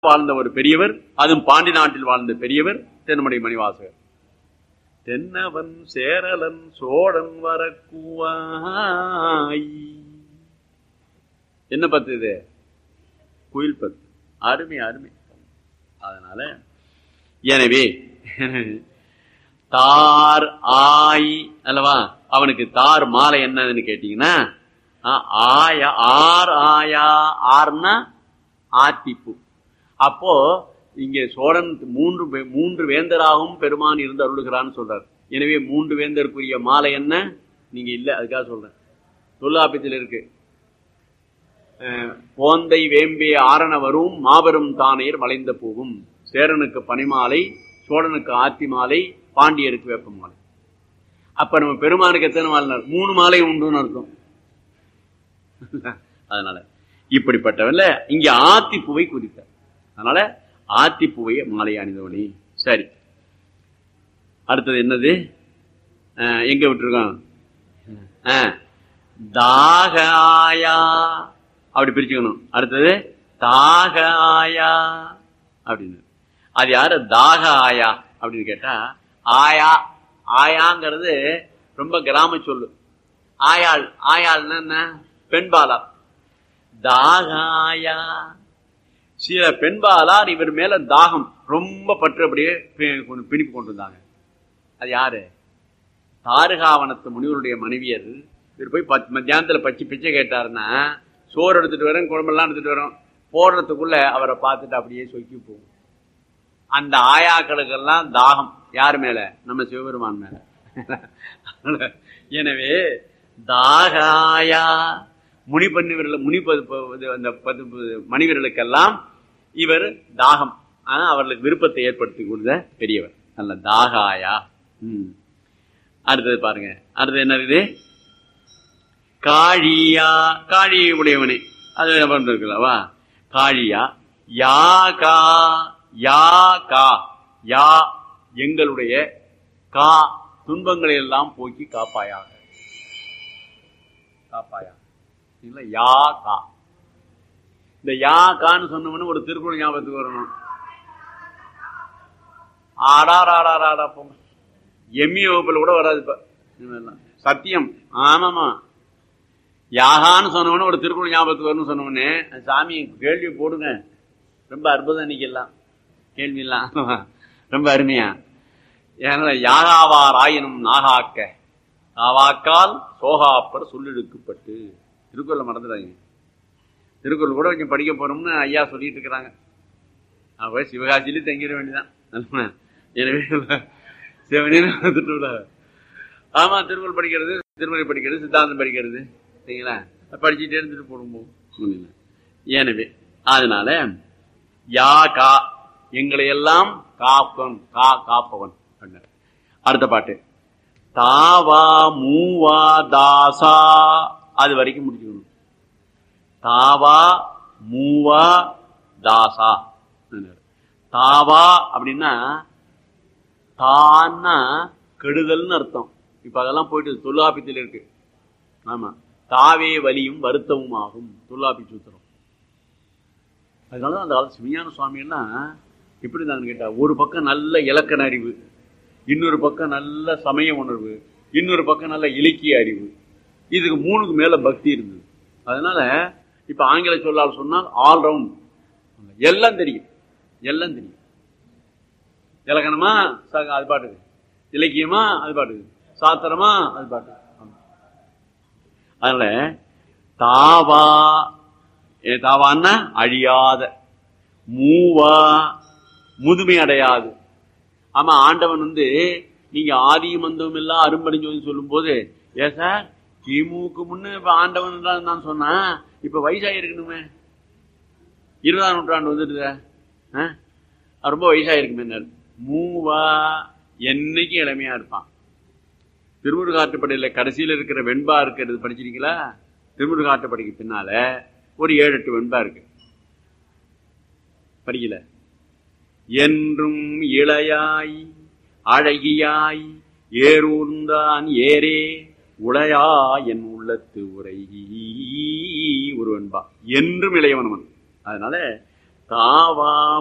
வாழ்ந்த ஒரு பெரியவர் அதுவும் பாண்டி நாட்டில் வாழ்ந்த பெரியவர் தென்மடை மணிவாசகர் தென்னவன் சேரலன் சோழன் வரக்குவாய் என்ன பத்து இது குயில் பத்து அருமை அருமை அதனால எனவே தார் ஆய் அல்லவா அவனுக்கு தார் மாலை என்னன்னு கேட்டீங்கன்னா ஆய ஆர் ஆயா ஆர்னா ஆத்திப்பு அப்போ இங்க சோழன் மூன்று மூன்று வேந்தராகவும் பெருமான் இருந்து அருளுகிறான்னு சொல்றார் எனவே மூன்று வேந்தருக்குரிய மாலை என்ன நீங்க இல்ல அதுக்காக சொல்றேன் தொல்லாப்பியத்தில் இருக்கு போந்தை வேம்பே ஆரண வரும் மாபெரும் தானையர் மலைந்த போகும் சேரனுக்கு பனிமாலை சோழனுக்கு ஆத்தி மாலை பாண்டியருக்கு வேப்ப மாலை அப்ப நம்ம பெருமானுக்கு எத்தனை மாலை மூணு மாலை உண்டுன்னு அர்த்தம் அதனால இப்படிப்பட்டவன்ல இங்க ஆத்தி பூவை குறித்தார் அதனால ஆத்தி பூவை மாலை அணிந்தவனே சரி அடுத்தது என்னது எங்க விட்டுருக்கோம் தாகாயா அப்படி பிரிச்சுக்கணும் அடுத்தது தாகாயா அப்படின்னு அது யாரு தாக ஆயா அப்படின்னு கேட்டா ஆயா ஆயாங்கிறது ரொம்ப கிராம சொல்லு ஆயாள் ஆயாள்னா என்ன பெண்பாலா தாகாயா சில பெண்பாலார் இவர் மேல தாகம் ரொம்ப பற்று அப்படியே பிணிப்பு கொண்டு வந்தாங்க அது யாரு தாருகாவனத்து முனிவருடைய மனைவியர் இவர் போய் பத் மத்தியானத்துல பச்சை பிச்சை கேட்டாருன்னா சோறு எடுத்துட்டு வரேன் குழம்பெல்லாம் எடுத்துட்டு வரோம் போடுறதுக்குள்ள அவரை பார்த்துட்டு அப்படியே சொக்கி போகும் அந்த ஆயாக்களுக்கெல்லாம் தாகம் யார் மேல நம்ம சிவபெருமான் மேல எனவே தாகாயா முனி பண்ணிவர்கள் முனி அந்த மனிதர்களுக்கெல்லாம் இவர் தாகம் ஆனா அவர்களுக்கு விருப்பத்தை ஏற்படுத்தி கொடுத்த பெரியவர் நல்ல தாகாயா உம் அடுத்தது பாருங்க அடுத்தது என்ன இருக்குது காழியா காழி உடையவனே அது இருக்குல்லவா காழியா யா கா யா கா யா எங்களுடைய கா துன்பங்களை எல்லாம் போக்கி காப்பாயாக காப்பாயா யா கா இந்த யா கான்னு சொன்னவனு ஒரு திருக்குறள் ஞாபகத்துக்கு வரணும் ஆடாராடாராடா போங்க எம்மி வகுப்பில் கூட வராது இப்ப சத்தியம் ஆமாமா யாகான்னு சொன்னவனே ஒரு திருக்குறள் ஞாபகத்துக்கு வரணும்னு சொன்னவனே சாமி கேள்வி போடுங்க ரொம்ப அற்புதம் இன்னைக்கெல்லாம் கேள்வி எல்லாம் ரொம்ப அருமையா ஏன்னா யாகாவார் ஆயினும் நாகாக்க நாவாக்கால் சோகாப்பர் சொல்லிழுக்கப்பட்டு திருக்குறளை மறந்துடாங்க திருக்குறள் கூட கொஞ்சம் படிக்க போறோம்னு ஐயா சொல்லிட்டு இருக்கிறாங்க அவ சிவகாசியிலே தங்கிட வேண்டியதான் எனவே சிவனேன்னு வந்துட்டு ஆமா திருக்குறள் படிக்கிறது திருமுறை படிக்கிறது சித்தாந்தம் படிக்கிறது சரிங்களா படிச்சுட்டே இருந்துட்டு போடும்போது எனவே அதனால யா கா எங்களை எல்லாம் காப்பன் கா காப்பவன் அடுத்த பாட்டு தாவா மூவா தாசா அது வரைக்கும் முடிச்சுக்கணும் தாவா மூவா தாசா தாவா அப்படின்னா தான்னா கெடுதல்னு அர்த்தம் இப்ப அதெல்லாம் போயிட்டு தொல்லாபித்தில் இருக்கு ஆமா தாவே வலியும் வருத்தமும் ஆகும் தொல்லாபி சூத்திரம் அதனால அந்த காலத்து சிவஞான சுவாமி எல்லாம் எப்படி இருந்தாங்க கேட்டா ஒரு பக்கம் நல்ல இலக்கண அறிவு இன்னொரு பக்கம் நல்ல சமய உணர்வு இன்னொரு பக்கம் நல்ல இலக்கிய அறிவு இதுக்கு மூணுக்கு மேல பக்தி இருந்தது அதனால இப்ப ஆங்கில சொல்லால் சொன்னால் ஆல்ரவுண்ட் எல்லாம் தெரியும் எல்லாம் தெரியும் இலக்கணமா அது பாட்டுக்கு இலக்கியமா அது பாட்டுக்கு சாத்திரமா அது பாட்டு அதனால தாவா தாவான்னா அழியாத மூவா முதுமை அடையாது ஆமா ஆண்டவன் வந்து நீங்க ஆதியும் மந்தவும் எல்லாம் அரும்படிஞ்சோன்னு சொல்லும் போது ஏ சார் கிமுக்கு முன்ன இப்ப ஆண்டவன் தான் சொன்னா இப்ப வயசாயிருக்கணுமே இருபதாம் நூற்றாண்டு வந்துடுத ரொம்ப வயசாயிருக்குமே மூவா என்னைக்கு இளமையா இருப்பான் திருமுருகாற்றுப்படையில கடைசியில் இருக்கிற வெண்பா இருக்கிறது படிச்சிருக்கீங்களா திருமுருகாற்றுப்படைக்கு பின்னால ஒரு ஏழு எட்டு வெண்பா இருக்கு படிக்கல என்றும் இளையாய் அழகியாய் ஏரூர்ந்தான் ஏரே உளையா என் உள்ளத்து உரை ஒருவன்பா என்றும் இளையவனவன் அதனால தாவா